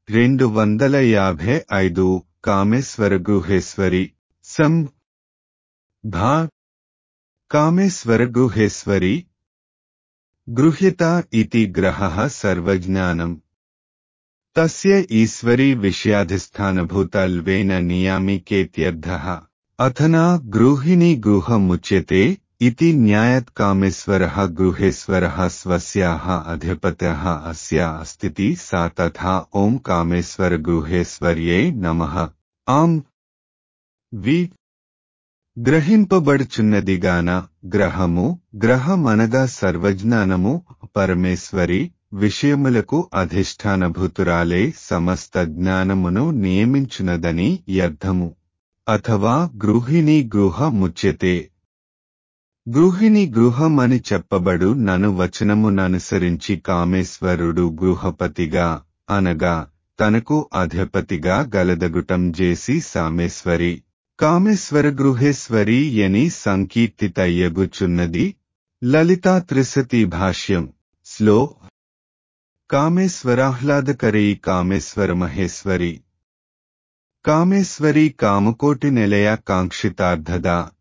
రెండు వందల యాభై ఐదు కామేశ్వర గుహేశ్వరి సం భా కామేశ్వర గుహేశ్వరి గృహ్యత ఇతి గ్రహः సర్వజ్ఞానం తస్య ఈశ్వరీ విషయాధిష్టానభూతల్వేన నియామికేత్యర్థः అథనా గృహిణీ గృహముచ్యతే इति न्यायत् कामेश्वरः गृहेश्वरः स्वस्याः अधिपत्यः अस्य अस्तिति सा तथा ॐ కామేశ్వరగృహేశ్వర్యే నమః ఆం వి గ్రహింపబడుచున్నదిగాన గ్రహము గ్రహమనగా సర్వజ్ఞానము పరమేశ్వరి విషయములకు అధిష్టానభూతురాలే సమస్త జ్ఞానమును నియమించునదని అర్థము అథవా గృహిణీ గృహ ముచ్యతే గృహిణి గృహం అని చెప్పబడు నను వచనముననుసరించి కామేశ్వరుడు గృహపతిగా అనగా తనకు అధిపతిగా గలదగుటం చేసి సామేశ్వరి కామేశ్వర గృహేశ్వరి అని సంకీర్తితయ్యగుచున్నది లలితా త్రిశతి భాష్యం స్లో కామేశ్వరాహ్లాదకరీ కామేశ్వర మహేశ్వరి కామేశ్వరి కామకోటి నిలయ కాంక్షితార్థద